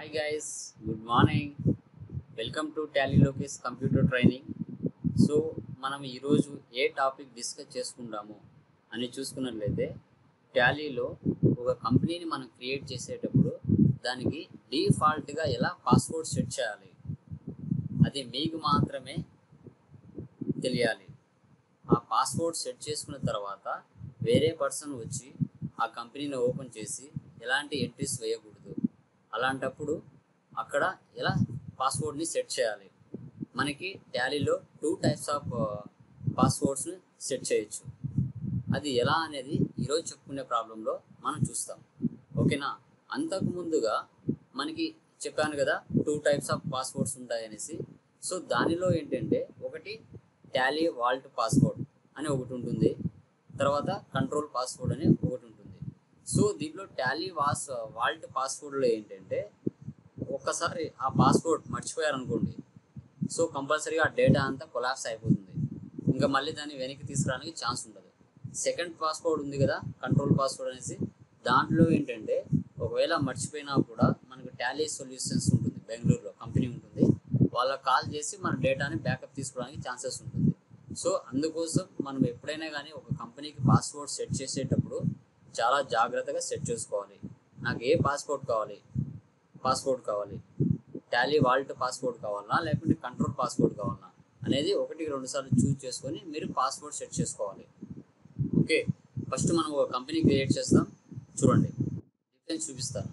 hi guys good morning welcome to Tally Lokesh computer training so మనం ఈరోజు ఏ topic discuss చేసుకుంటాము అని చూసుకున్నట్లయితే టాలీలో ఒక కంపెనీని మనం క్రియేట్ చేసేటప్పుడు దానికి డిఫాల్ట్గా ఎలా పాస్వర్డ్ సెట్ చేయాలి అది మీకు మాత్రమే తెలియాలి ఆ పాస్వర్డ్ సెట్ చేసుకున్న తర్వాత వేరే పర్సన్ వచ్చి ఆ కంపెనీని ఓపెన్ చేసి ఎలాంటి ఎంట్రీస్ వేయకూడదు అలాంటప్పుడు అక్కడ ఎలా పాస్వర్డ్ని సెట్ చేయాలి మనకి టాలీలో టూ టైప్స్ ఆఫ్ పాస్వర్డ్స్ని సెట్ చేయొచ్చు అది ఎలా అనేది ఈరోజు చెప్పుకునే ప్రాబ్లంలో మనం చూస్తాం ఓకేనా అంతకు ముందుగా మనకి చెప్పాను కదా టూ టైప్స్ ఆఫ్ పాస్వర్డ్స్ ఉంటాయనేసి సో దానిలో ఏంటంటే ఒకటి టాలీ వాల్ట్ పాస్వర్డ్ అని ఒకటి ఉంటుంది తర్వాత కంట్రోల్ పాస్వర్డ్ అని ఒకటి ఉంటుంది సో దీంట్లో టాలీ వాస్ వాల్ట్ పాస్వర్డ్లో ఏంటంటే ఒక్కసారి ఆ పాస్వర్డ్ మర్చిపోయారనుకోండి సో కంపల్సరీగా ఆ డేటా అంతా కొలాప్స్ అయిపోతుంది ఇంకా మళ్ళీ దాన్ని వెనక్కి తీసుకురావడానికి ఛాన్స్ ఉండదు సెకండ్ పాస్వర్డ్ ఉంది కదా కంట్రోల్ పాస్వర్డ్ అనేసి దాంట్లో ఏంటంటే ఒకవేళ మర్చిపోయినా కూడా మనకు టాలీ సొల్యూషన్స్ ఉంటుంది బెంగళూరులో కంపెనీ ఉంటుంది వాళ్ళకి కాల్ చేసి మన డేటాని బ్యాకప్ తీసుకోవడానికి ఛాన్సెస్ ఉంటుంది సో అందుకోసం మనం ఎప్పుడైనా కానీ ఒక కంపెనీకి పాస్వర్డ్ సెట్ చేసేటప్పుడు చాలా జాగ్రత్తగా సెట్ చేసుకోవాలి నాకు ఏ పాస్పోర్ట్ కావాలి పాస్పోర్ట్ కావాలి టాలీ వాల్ట్ పాస్పోర్ట్ కావాలన్నా లేకుంటే కంట్రోల్ పాస్పోర్ట్ కావాలన్నా అనేది ఒకటికి రెండు సార్లు చూజ్ చేసుకొని మీరు పాస్పోర్ట్ సెట్ చేసుకోవాలి ఓకే ఫస్ట్ మనం ఒక కంపెనీ క్రియేట్ చేస్తాం చూడండి డిఫరెన్స్ చూపిస్తాను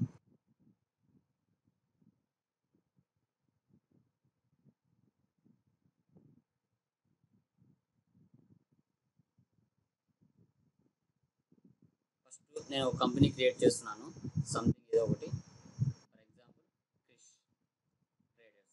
ఫస్ట్ నేను ఒక కంపెనీ క్రియేట్ చేస్తున్నాను సంథింగ్ ఏదో ఒకటి ఫర్ ఎగ్జాంపుల్ క్రిష్ ట్రేడర్స్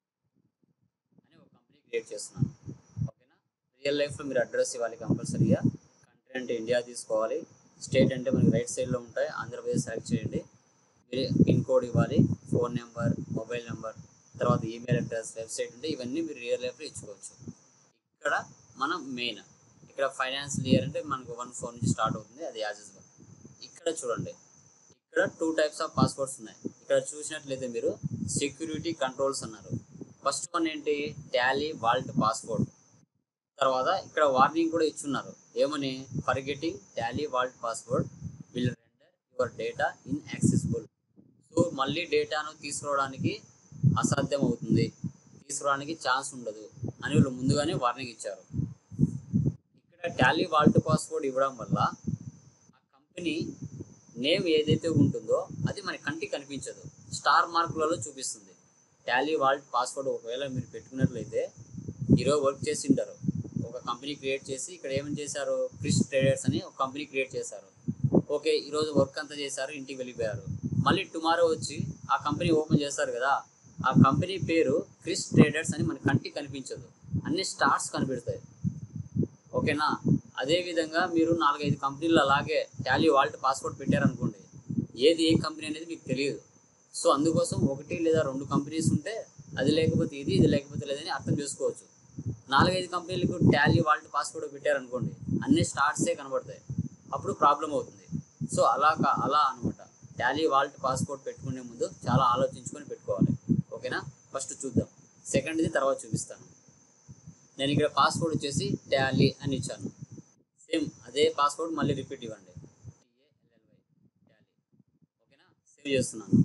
అని ఒక కంపెనీ క్రియేట్ చేస్తున్నాను ఓకేనా రియల్ లైఫ్లో మీరు అడ్రస్ ఇవ్వాలి కంపల్సరీగా కంట్రీ అంటే ఇండియా తీసుకోవాలి స్టేట్ అంటే మనకి రైట్ సైడ్లో ఉంటాయి ఆంధ్రప్రదేశ్ సెలెక్ట్ చేయండి మీరు పిన్ కోడ్ ఇవ్వాలి ఫోన్ నెంబర్ మొబైల్ నెంబర్ తర్వాత ఈమెయిల్ అడ్రస్ వెబ్సైట్ ఉంటే ఇవన్నీ మీరు రియల్ లైఫ్లో ఇచ్చుకోవచ్చు ఇక్కడ మనం మెయిన్ ఇక్కడ ఫైనాన్షియల్ ఇయర్ అంటే మనకు వన్ ఫోర్ నుంచి స్టార్ట్ అవుతుంది అది యాజ్ యూజువల్ ఇక్కడ చూడండి ఇక్కడ టూ టైప్స్ ఆఫ్ పాస్వర్డ్స్ ఉన్నాయి ఇక్కడ చూసినట్లయితే మీరు సెక్యూరిటీ కంట్రోల్స్ అన్నారు ఫస్ట్ వన్ ఏంటి టాలీ వాల్ట్ పాస్వర్డ్ తర్వాత ఇక్కడ వార్నింగ్ కూడా ఇచ్చున్నారు ఏమని forgetting Tally vault password will render your data inaccessible so మళ్ళీ డేటాను తీసుకురావడానికి అసాధ్యం అవుతుంది తీసుకురావడానికి ఛాన్స్ ఉండదు అని వీళ్ళు ముందుగానే వార్నింగ్ ఇచ్చారు ఇక్కడ టాలీ వాల్ట్ పాస్వర్డ్ ఇవ్వడం వల్ల ఆ కంపెనీ నేమ్ ఏదైతే ఉంటుందో అది మన కంటికి కనిపించదు స్టార్ మార్కులలో చూపిస్తుంది టాలీ వాల్ట్ పాస్వర్డ్ ఒకవేళ మీరు పెట్టుకున్నట్లయితే ఈరోజు వర్క్ చేసి ఉంటారు ఒక కంపెనీ క్రియేట్ చేసి ఇక్కడ ఏమని చేశారు క్రిస్ ట్రేడర్స్ అని ఒక కంపెనీ క్రియేట్ చేశారు ఓకే ఈరోజు వర్క్ అంతా చేశారు ఇంటికి వెళ్ళిపోయారు మళ్ళీ టుమారో వచ్చి ఆ కంపెనీ ఓపెన్ చేస్తారు కదా ఆ కంపెనీ పేరు క్రిస్ ట్రేడర్స్ అని మన కంటికి కనిపించదు అన్ని స్టార్స్ కనిపెడతాయి ఓకేనా అదే విధంగా మీరు నాలుగైదు కంపెనీలు అలాగే టాలీ వాల్ట్ పాస్వర్డ్ పెట్టారనుకోండి ఏది ఏ కంపెనీ అనేది మీకు తెలియదు సో అందుకోసం ఒకటి లేదా రెండు కంపెనీస్ ఉంటే అది లేకపోతే ఇది ఇది లేకపోతే లేదని అర్థం చేసుకోవచ్చు నాలుగైదు కంపెనీలకు టాలీ వాల్ట్ పాస్వర్డ్ పెట్టారనుకోండి అన్ని స్టార్ట్సే కనబడతాయి అప్పుడు ప్రాబ్లం అవుతుంది సో అలా కా- అలా అనమాట టాలీ వాల్ట్ పాస్వర్డ్ పెట్టుకునే ముందు చాలా ఆలోచించుకొని పెట్టుకోవాలి ఓకేనా ఫస్ట్ చూద్దాం సెకండ్ది తర్వాత చూపిస్తాను నేను ఇక్కడ పాస్వర్డ్ వచ్చేసి టాలీ అని ఇచ్చాను సేమ్ అదే పాస్వర్డ్ మళ్ళీ రిపీట్ ఇవ్వండి టాలీ ఓకేనా సేవ్ చేస్తున్నాను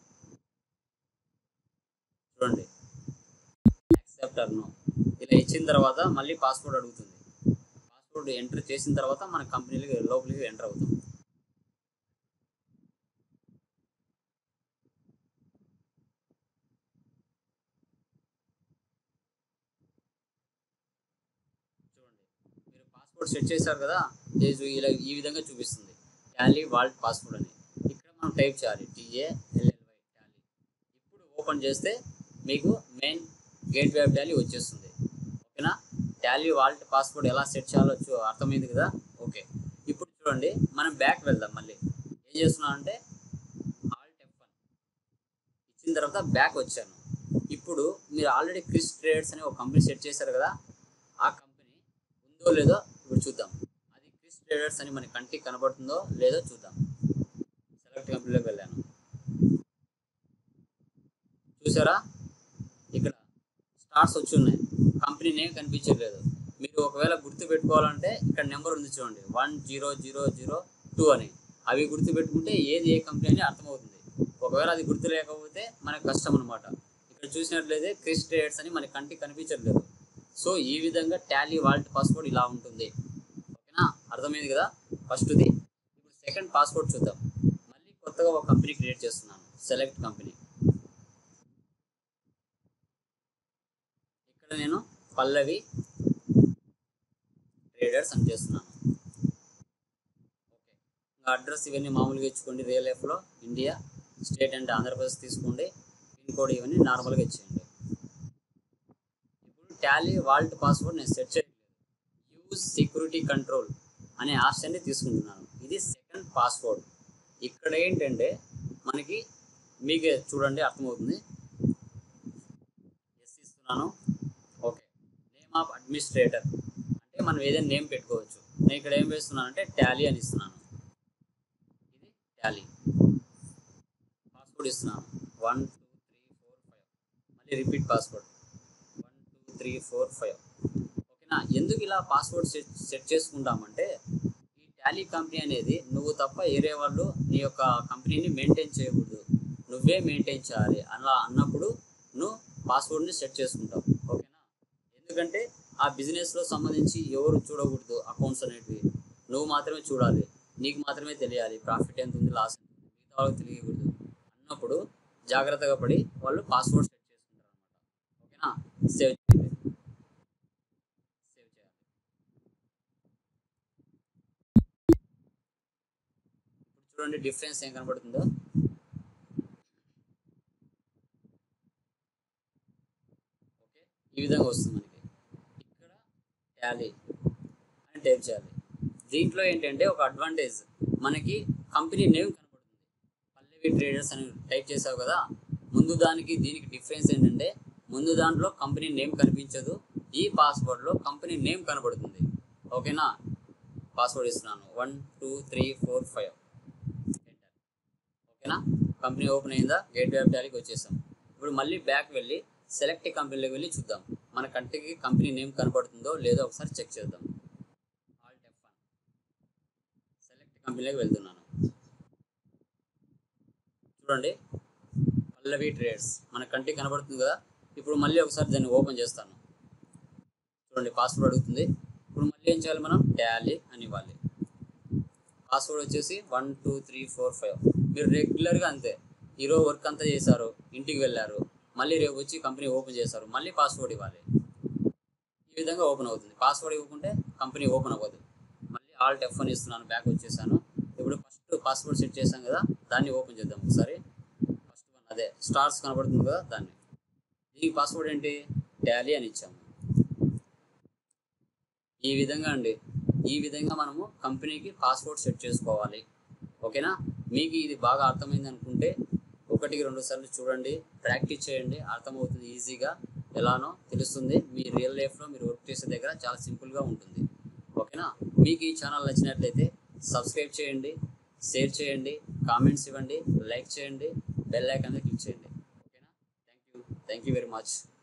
చూడండి యాక్సెప్ట్ నో ఇలా ఇచ్చిన తర్వాత మళ్ళీ పాస్వర్డ్ అడుగుతుంది పాస్వర్డ్ ఎంటర్ చేసిన తర్వాత మన కంపెనీలకి లోపలికి ఎంటర్ అవుతాం చూడండి మీరు పాస్వర్డ్ సెట్ చేశారు కదా ఇది ఇలా ఈ విధంగా చూపిస్తుంది టాలీ వాల్ట్ పాస్వర్డ్ అని ఇక్కడ మనం టైప్ చేయాలి టీఏఎల్ఎల్వై టాలీ ఇప్పుడు ఓపెన్ చేస్తే మీకు మెయిన్ గేట్ వే టాలీ వచ్చేస్తుంది ఓకేనా టాలీ వాల్ట్ పాస్వర్డ్ ఎలా సెట్ చేయాలో చూ- అర్థమైంది కదా ఓకే ఇప్పుడు చూడండి మనం బ్యాక్ వెళ్దాం మళ్ళీ ఏం చేస్తున్నాం అంటే ఆల్ట్ ఎఫ్ ఇచ్చిన తర్వాత బ్యాక్ వచ్చాను ఇప్పుడు మీరు ఆల్రెడీ క్రిస్ ట్రేడర్స్ అని ఒక కంపెనీ సెట్ చేశారు కదా ఆ కంపెనీ ఉందో లేదో ఇప్పుడు చూద్దాం అది క్రిస్ ట్రేడర్స్ అని మన కంటికి కనబడుతుందో లేదో చూద్దాం సెలెక్ట్ కంపెనీలోకి వెళ్ళాను చూసారా ఇక్కడ స్టార్స్ వచ్చి ఉన్నాయి కంపెనీ నేమ్ కనిపించట్లేదు మీరు ఒకవేళ గుర్తు పెట్టుకోవాలంటే ఇక్కడ నెంబర్ ఉంది చూడండి one zero zero zero two అని అవి గుర్తు పెట్టుకుంటే ఏది ఏ కంపెనీ అని అర్థమవుతుంది ఒకవేళ అది గుర్తు లేకపోతే మనకు కష్టం అనమాట ఇక్కడ చూసినట్లయితే క్రిస్ ట్రేడర్స్ అని మన కంటికి కనిపించట్లేదు సో ఈ విధంగా టాలీ వాల్ట్ పాస్వర్డ్ ఇలా ఉంటుంది ఓకేనా అర్థమైంది కదా ఫస్ట్ది ఇప్పుడు సెకండ్ పాస్వర్డ్ చూద్దాం మళ్ళీ కొత్తగా ఒక కంపెనీ క్రియేట్ చేస్తున్నాను సెలెక్ట్ కంపెనీ ఇక్కడ నేను పల్లవి ట్రేడర్స్ అని చేస్తున్నాను ఓకే ఇంకా అడ్రస్ ఇవన్నీ మామూలుగా ఇచ్చుకోండి రియల్ లైఫ్లో ఇండియా స్టేట్ అంటే ఆంధ్రప్రదేశ్ తీసుకోండి పిన్ కోడ్ ఇవన్నీ నార్మల్గా ఇచ్చేయండి ఇప్పుడు టాలీ వాల్ట్ పాస్వర్డ్ నేను సెట్ చేయలేదు యూజ్ సెక్యూరిటీ కంట్రోల్ అనే ఆప్షన్ని తీసుకుంటున్నాను ఇది సెకండ్ పాస్వర్డ్ ఇక్కడ ఏంటంటే మనకి మీకే చూడండి అర్థమవుతుంది ఎస్ ఇస్తున్నాను ఓకే నేమ్ ఆఫ్ అడ్మినిస్ట్రేటర్ అంటే మనం ఏదైనా నేమ్ పెట్టుకోవచ్చు నేను ఇక్కడ ఏం వేస్తున్నాను అంటే టాలీ అని ఇస్తున్నాను ఇది టాలీ పాస్వర్డ్ ఇస్తున్నాను one two three four five మళ్ళీ repeat password one two three four five ఓకేనా ఎందుకు ఇలా పాస్వర్డ్ సెట్ సెట్ చేసుకుంటామంటే ఈ టాలీ కంపెనీ అనేది నువ్వు తప్ప వేరే వాళ్ళు నీ యొక్క కంపెనీని మెయింటైన్ చేయకూడదు నువ్వే మెయింటైన్ చేయాలి అలా అన్నప్పుడు నువ్వు పాస్వర్డ్ని సెట్ చేసుకుంటావు ఓకేనా ఎందుకంటే ఆ బిజినెస్లో సంబంధించి ఎవరు చూడకూడదు అకౌంట్స్ అనేటివి నువ్వు మాత్రమే చూడాలి నీకు మాత్రమే తెలియాలి ప్రాఫిట్ ఎంత ఉంది లాస్ ఎంత ఉంది మిగతా వాళ్ళకి తెలియకూడదు అన్నప్పుడు జాగ్రత్తగా పడి వాళ్ళు పాస్వర్డ్ సెట్ చేసుకుంటారు అనమాట ఓకేనా సేవ్ చేయండి సేవ్ చేయాలి ఇప్పుడు చూడండి డిఫరెన్స్ ఏం కనబడుతుందో ఓకే ఈ విధంగా వస్తుంది మనకి ఇక్కడ టాలీ అని టైప్ చేయాలి దీంట్లో ఏంటంటే ఒక అడ్వాంటేజ్ మనకి కంపెనీ నేమ్ కనబడుతుంది పల్లవి ట్రేడర్స్ అని టైప్ చేసావు కదా ముందు దానికి దీనికి డిఫరెన్స్ ఏంటంటే ముందు దాంట్లో కంపెనీ నేమ్ కనిపించదు ఈ పాస్వర్డ్లో కంపెనీ నేమ్ కనబడుతుంది ఓకేనా పాస్వర్డ్ ఇస్తున్నాను one two three four five ఓకేనా కంపెనీ ఓపెన్ అయిందా గేట్ వే టాలీకి వచ్చేసాం ఇప్పుడు మళ్ళీ బ్యాక్ వెళ్ళి సెలెక్ట్ కంపెనీలోకి వెళ్ళి చూద్దాం మన కంటికి కంపెనీ నేమ్ కనబడుతుందో లేదో ఒకసారి చెక్ చేద్దాం ఆల్ట్ ఎఫ్ సెలెక్ట్ కంపెనీలోకి వెళ్తున్నాను చూడండి పల్లవి ట్రేడ్స్ మన కంటికి కనబడుతుంది కదా ఇప్పుడు మళ్ళీ ఒకసారి దాన్ని ఓపెన్ చేస్తాను చూడండి పాస్వర్డ్ అడుగుతుంది ఇప్పుడు మళ్ళీ ఏం చేయాలి మనం టాలీ అని ఇవ్వాలి పాస్వర్డ్ వచ్చేసి one two three four five మీరు రెగ్యులర్గా అంతే ఈరోజు వర్క్ అంతా చేశారు ఇంటికి వెళ్ళారు మళ్ళీ రేపు వచ్చి కంపెనీ ఓపెన్ చేశారు మళ్ళీ పాస్వర్డ్ ఇవ్వాలి ఈ విధంగా ఓపెన్ అవుతుంది పాస్వర్డ్ ఇవ్వకుంటే కంపెనీ ఓపెన్ అవ్వదు మళ్ళీ ఆల్ట్ ఎఫ్ అని ఇస్తున్నాను బ్యాక్ వచ్చేసాను ఇప్పుడు ఫస్ట్ పాస్వర్డ్ సెట్ చేశాం కదా దాన్ని ఓపెన్ చేద్దాం ఒకసారి ఫస్ట్ వన్ అదే స్టార్స్ కనబడుతుంది కదా దాన్ని దీనికి పాస్వర్డ్ ఏంటి టాలీ అని ఇచ్చాము ఈ విధంగా అండి ఈ విధంగా మనము కంపెనీకి పాస్వర్డ్ సెట్ చేసుకోవాలి ఓకేనా మీకు ఇది బాగా అర్థమైంది అనుకుంటే ఒకటికి రెండు సార్లు చూడండి ప్రాక్టీస్ చేయండి అర్థమవుతుంది ఈజీగా ఎలానో తెలుస్తుంది మీ రియల్ లైఫ్లో మీరు వర్క్ చేసే దగ్గర చాలా సింపుల్గా ఉంటుంది ఓకేనా మీకు ఈ ఛానల్ నచ్చినట్లయితే సబ్స్క్రైబ్ చేయండి షేర్ చేయండి కామెంట్స్ ఇవ్వండి లైక్ చేయండి బెల్ ఐకాన్ క్లిక్ చేయండి ఓకేనా thank you thank you very much